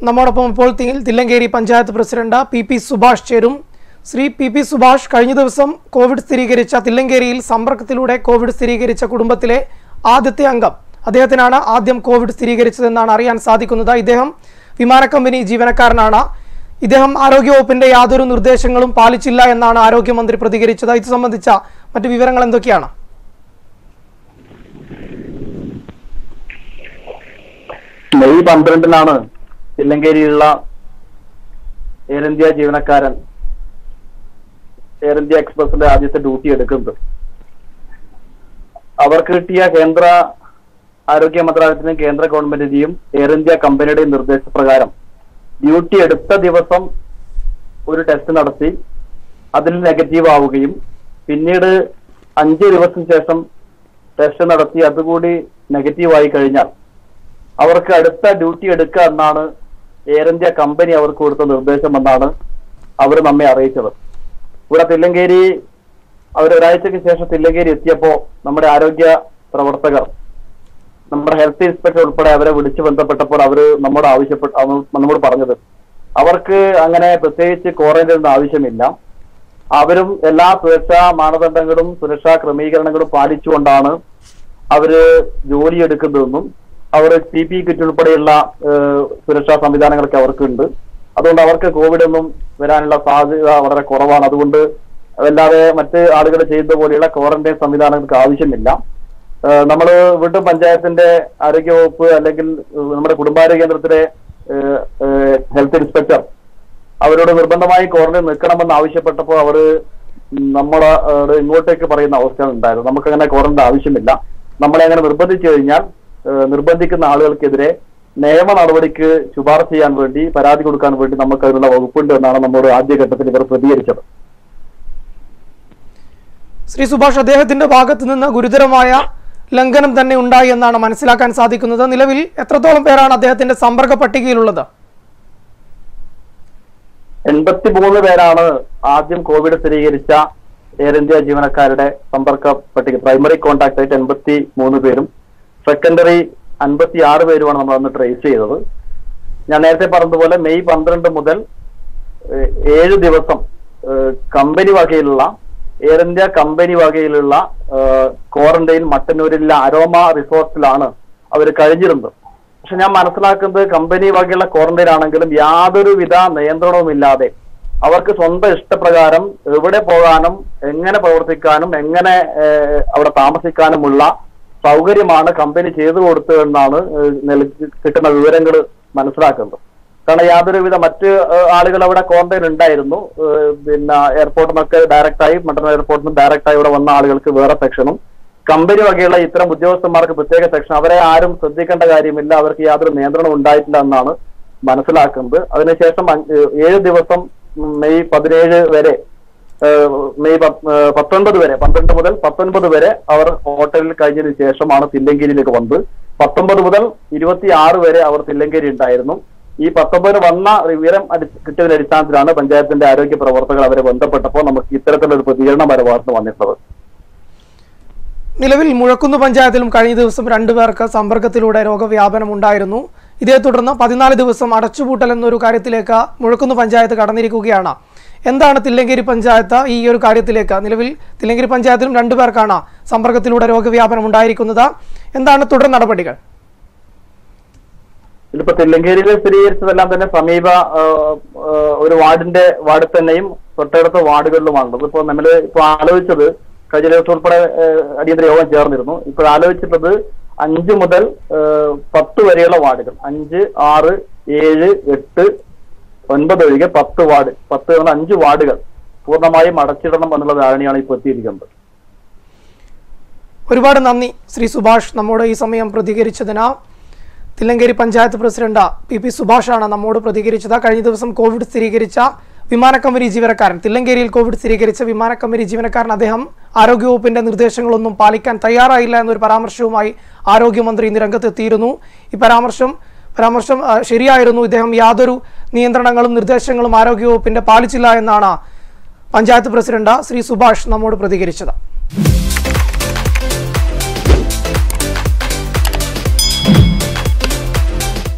നമ്മോടൊപ്പം ഇപ്പോൾ തി- Thillankeri panchayat president P P Subhash ചേരും ശ്രീ പി പി സുഭാഷ് കഴിഞ്ഞ ദിവസം കോവിഡ് സ്ഥിരീകരിച്ച തില്ലങ്കേരിയിൽ സമ്പർക്കത്തിലൂടെ കോവിഡ് സ്ഥിരീകരിച്ച കുടുംബത്തിലെ ആദ്യത്തെ അംഗം അദ്ദേഹത്തിനാണ് ആദ്യം കോവിഡ് സ്ഥിരീകരിച്ചതെന്നാണ് അറിയാൻ സാധിക്കുന്നത് ഇദ്ദേഹം വിമാന കമ്പനി ജീവനക്കാരനാണ് ഇദ്ദേഹം ആരോഗ്യവകുപ്പിന്റെ യാതൊരു നിർദ്ദേശങ്ങളും പാലിച്ചില്ല എന്നാണ് ആരോഗ്യമന്ത്രി പ്രതികരിച്ചത് ഇത് സംബന്ധിച്ച മറ്റു വിവരങ്ങൾ എന്തൊക്കെയാണ് മെയ് പന്ത്രണ്ടിനാണ് തില്ലങ്കേരിയിലുള്ള എയർ ഇന്ത്യ ജീവനക്കാരൻ എയർ ഇന്ത്യ എക്സ്പ്രസിന്റെ ആദ്യത്തെ ഡ്യൂട്ടി എടുക്കുന്നത് അവർക്ക് കിട്ടിയ കേന്ദ്ര ആരോഗ്യ മന്ത്രാലയത്തിന്റെയും കേന്ദ്ര ഗവൺമെന്റിന്റെയും എയർ ഇന്ത്യ കമ്പനിയുടെയും നിർദ്ദേശപ്രകാരം ഡ്യൂട്ടി എടുത്ത ദിവസം ഒരു ടെസ്റ്റ് നടത്തി അതിൽ നെഗറ്റീവ് ആവുകയും പിന്നീട് അഞ്ച് ദിവസം ശേഷം ടെസ്റ്റ് നടത്തി അതുകൂടി നെഗറ്റീവ് ആയി കഴിഞ്ഞാൽ അവർക്ക് അടുത്ത ഡ്യൂട്ടി എടുക്കുക എന്നാണ് എയർ ഇന്ത്യ കമ്പനി അവർക്ക് കൊടുത്ത നിർദ്ദേശം എന്നാണ് അവർ നമ്മെ അറിയിച്ചത് ഇവിടെ തില്ലങ്കേരി അവർ ഒരാഴ്ചയ്ക്ക് ശേഷം തില്ലങ്കേരി എത്തിയപ്പോ നമ്മുടെ ആരോഗ്യ പ്രവർത്തകർ നമ്മുടെ ഹെൽത്ത് ഇൻസ്പെക്ടർ ഉൾപ്പെടെ അവരെ വിളിച്ചു ബന്ധപ്പെട്ടപ്പോൾ അവർ നമ്മോട് ആവശ്യപ്പെട്ട അവ- നമ്മോട് പറഞ്ഞത് അവർക്ക് അങ്ങനെ പ്രത്യേകിച്ച് ക്വാറന്റൈൻ ആവശ്യമില്ല അവരും എല്ലാ സുരക്ഷാ മാനദണ്ഡങ്ങളും സുരക്ഷാ ക്രമീകരണങ്ങളും പാലിച്ചുകൊണ്ടാണ് അവര് ജോലി എടുക്കുന്നതെന്നും അവർ പി പി കിറ്റ് ഉൾപ്പെടെയുള്ള ഏഹ്, സുരക്ഷാ സംവിധാനങ്ങളൊക്കെ അവർക്കുണ്ട് അതുകൊണ്ട് അവർക്ക് കോവിഡ് ഒന്നും വരാനുള്ള സാധ്യത വളരെ കുറവാണ് അതുകൊണ്ട് അല്ലാതെ മറ്റ് ആളുകൾ ചെയ്യുന്ന പോലെയുള്ള ക്വാറന്റൈൻ സംവിധാനങ്ങൾക്ക് ആവശ്യമില്ല നമ്മൾ വീണ്ടും പഞ്ചായത്തിന്റെ ആരോഗ്യവകുപ്പ് അല്ലെങ്കിൽ ഏഹ്, നമ്മുടെ കുടുംബാരോഗ്യ കേന്ദ്രത്തിലെ ഏഹ്, ഏഹ്, ഹെൽത്ത് ഇൻസ്പെക്ടർ അവരോട് നിർബന്ധമായി ക്വാറന്റൈൻ നിൽക്കണമെന്ന് ആവശ്യപ്പെട്ടപ്പോൾ അവര് നമ്മളെ ഏഹ്, ഇങ്ങോട്ടേക്ക് പറയുന്ന അവസ്ഥ ഉണ്ടായിരുന്നു നമുക്ക് അങ്ങനെ ക്വാറന്റൈൻ ആവശ്യമില്ല നമ്മളെ അങ്ങനെ നിർബന്ധിച്ചു കഴിഞ്ഞാൽ ഏഹ്, നിർബന്ധിക്കുന്ന ആളുകൾക്കെതിരെ നിയമ നടപടിക്ക് ശുപാർശ ചെയ്യാൻ വേണ്ടി പരാതി കൊടുക്കാൻ വേണ്ടി നമുക്ക് അതിനുള്ള വകുപ്പുണ്ട് എന്നാണ് നമ്മോട് ആദ്യഘട്ടത്തിൽ ഇവർ പ്രതികരിച്ചത് ശ്രീ സുഭാഷ് അദ്ദേഹത്തിന്റെ ഭാഗത്ത് നിന്ന് ഗുരുതരമായ ലംഘനം തന്നെ ഉണ്ടായി എന്നാണ് മനസ്സിലാക്കാൻ സാധിക്കുന്നത് നിലവിൽ എത്രത്തോളം പേരാണ് അദ്ദേഹത്തിന്റെ സമ്പർക്ക പട്ടികയിലുള്ളത് എൺപത്തി മൂന്ന് പേരാണ് ആദ്യം കോവിഡ് സ്ഥിരീകരിച്ച എയർ ഇന്ത്യ ജീവനക്കാരുടെ സമ്പർക്ക പട്ടിക പ്രൈമറി കോൺടാക്ട് ആയിട്ട് എൺപത്തി മൂന്ന് പേരും സെക്കൻഡറി അൻപത്തി ആറ് പേരുമാണ് നമ്മൾ അന്ന് ട്രേസ് ചെയ്തത് ഞാൻ നേരത്തെ പറഞ്ഞതുപോലെ മെയ് പന്ത്രണ്ട് മുതൽ ഏഹ്, ഏഴ് ദിവസം ഏഹ്, കമ്പനി വകയിലുള്ള എയർ ഇന്ത്യ കമ്പനി വകയിലുള്ള ക്വാറന്റൈൻ മട്ടന്നൂരിലെ അരോമ റിസോർട്ടിലാണ് അവർ കഴിഞ്ഞിരുന്നത് പക്ഷെ ഞാൻ മനസ്സിലാക്കുന്നത് കമ്പനി വകയുള്ള ക്വാറന്റൈൻ ആണെങ്കിലും യാതൊരുവിധ നിയന്ത്രണവുമില്ലാതെ അവർക്ക് സ്വന്തം ഇഷ്ടപ്രകാരം എവിടെ പോകാനും എങ്ങനെ പ്രവർത്തിക്കാനും എങ്ങനെ ഏഹ്, അവിടെ താമസിക്കാനുമുള്ള സൗകര്യമാണ് കമ്പനി ചെയ്തു കൊടുത്തതെന്നാണ് ഏഹ്, നിലക്ക് കിട്ടുന്ന വിവരങ്ങൾ മനസ്സിലാക്കുന്നത് കാരണം യാതൊരുവിധ മറ്റ് ഏഹ്, ആളുകൾ അവിടെ ക്വാറന്റൈൻ ഉണ്ടായിരുന്നു ഏഹ്, പിന്നെ എയർപോർട്ടിൽ നിന്നൊക്കെ ഡയറക്റ്റ് ആയി മട്ടൺ എയർപോർട്ടിൽ നിന്ന് ഡയറക്റ്റ് ആയി ഇവിടെ വന്ന ആളുകൾക്ക് വേറെ സെക്ഷനും കമ്പനി വകയുള്ള ഇത്തരം ഉദ്യോഗസ്ഥന്മാർക്ക് പ്രത്യേക സെക്ഷൻ അവരെ ആരും ശ്രദ്ധിക്കേണ്ട കാര്യമില്ല അവർക്ക് യാതൊരു നിയന്ത്രണം ഉണ്ടായിട്ടില്ല എന്നാണ് മനസ്സിലാക്കുന്നത് അതിനുശേഷം അഞ്ച് ഏഴ് ദിവസം ഉം, മെയ് പതിനേഴ് വരെ ഏഹ്, മെയ് പത്ത്- ഏഹ്, പത്തൊൻപത് വരെ പന്ത്രണ്ട് മുതൽ പത്തൊൻപത് വരെ അവർ ഹോട്ടലിൽ കഴിഞ്ഞതിന് ശേഷമാണ് തില്ലങ്കേരിയിലേക്ക് വന്നത് പത്തൊമ്പത് മുതൽ ഇരുപത്തി ആറ് വരെ അവർ തില്ലങ്കേരി ഉണ്ടായിരുന്നു ഈ പത്തൊമ്പതിന് വന്ന വിവരം അടി- കിട്ടിയതിന്റെ അടിസ്ഥാനത്തിലാണ് പഞ്ചായത്തിന്റെ ആരോഗ്യ പ്രവർത്തകർ അവരെ ബന്ധപ്പെട്ടപ്പോൾ നമുക്ക് ഇത്തരത്തിലുള്ള ഒരു പ്രതികരണം അവരെ ഭാഗത്ത് വന്നിട്ടുള്ളത് നിലവിൽ മുഴക്കുന്ന് പഞ്ചായത്തിലും കഴിഞ്ഞ ദിവസം രണ്ടുപേർക്ക് സമ്പർക്കത്തിലൂടെ രോഗവ്യാപനം ഉണ്ടായിരുന്നു ഇതേ തുടർന്ന് പതിനാല് ദിവസം അടച്ചുപൂട്ടൽ എന്നൊരു കാര്യത്തിലേക്ക് മുഴക്കുന്ന് പഞ്ചായത്ത് കടന്നിരിക്കുകയാണ് എന്താണ് തില്ലങ്കേരി പഞ്ചായത്ത് ഈ ഒരു കാര്യത്തിലേക്ക് നിലവിൽ തില്ലങ്കേരി പഞ്ചായത്തിലും രണ്ടുപേർക്കാണ് സമ്പർക്കത്തിലൂടെ രോഗവ്യാപനം ഉണ്ടായിരിക്കുന്നത് എന്താണ് തുടർ നടപടികൾ ഇതിപ്പോ തില്ലങ്കേരിയിൽ സ്ഥിരീകരിച്ചതെല്ലാം തന്നെ സമീപ ആ, ആ, ഒരു വാർഡിന്റെ വാർഡിൽ തന്നെയും തൊട്ടടുത്ത വാർഡുകളിലുമാണുള്ളത് ഇപ്പൊ നമ്മൾ ഇപ്പൊ ആലോചിച്ചത് കഴിഞ്ഞ ദിവസം ഉൾപ്പെടെ ആ, അടിയന്തര യോഗം ചേർന്നിരുന്നു ഇപ്പോൾ ആലോചിച്ചിട്ടത് അഞ്ച് മുതൽ ആ, പത്ത് വരെയുള്ള വാർഡുകൾ അഞ്ച് ആറ് ഏഴ് എട്ട് ഒൻപത് ഒഴികെ പത്ത് വാർഡ് പത്ത് എന്ന അഞ്ച് വാർഡുകൾ പൂർണ്ണമായും അടച്ചിടണം എന്നുള്ള ധാരണയാണ് ഇപ്പോൾ എത്തിയിരിക്കുന്നത് ഒരുപാട് നന്ദി ശ്രീ സുഭാഷ് നമ്മോട് ഈ സമയം പ്രതികരിച്ചതിന് Thillankeri panchayat president P P സുഭാഷാണ് നമ്മോട് പ്രതികരിച്ചത് കഴിഞ്ഞ ദിവസം കോവിഡ് സ്ഥിരീകരിച്ച വിമാന കമ്പനി ജീവനക്കാരൻ തില്ലങ്കേരിയിൽ കോവിഡ് സ്ഥിരീകരിച്ച വിമാന കമ്പനി ജീവനക്കാരൻ അദ്ദേഹം ആരോഗ്യവകുപ്പിന്റെ നിർദ്ദേശങ്ങളൊന്നും പാലിക്കാൻ തയ്യാറായില്ല എന്നൊരു പരാമർശവുമായി ആരോഗ്യമന്ത്രി ഇന്ന് രംഗത്തെത്തിയിരുന്നു ഈ പരാമർശം പരാമർശം ആ, ശരിയായിരുന്നു ഇദ്ദേഹം യാതൊരു നിയന്ത്രണങ്ങളും നിർദ്ദേശങ്ങളും ആരോഗ്യവകുപ്പിന്റെ പാലിച്ചില്ല എന്നാണ് പഞ്ചായത്ത് പ്രസിഡന്റ് ശ്രീ സുഭാഷ് നമ്മോട് പ്രതികരിച്ചത്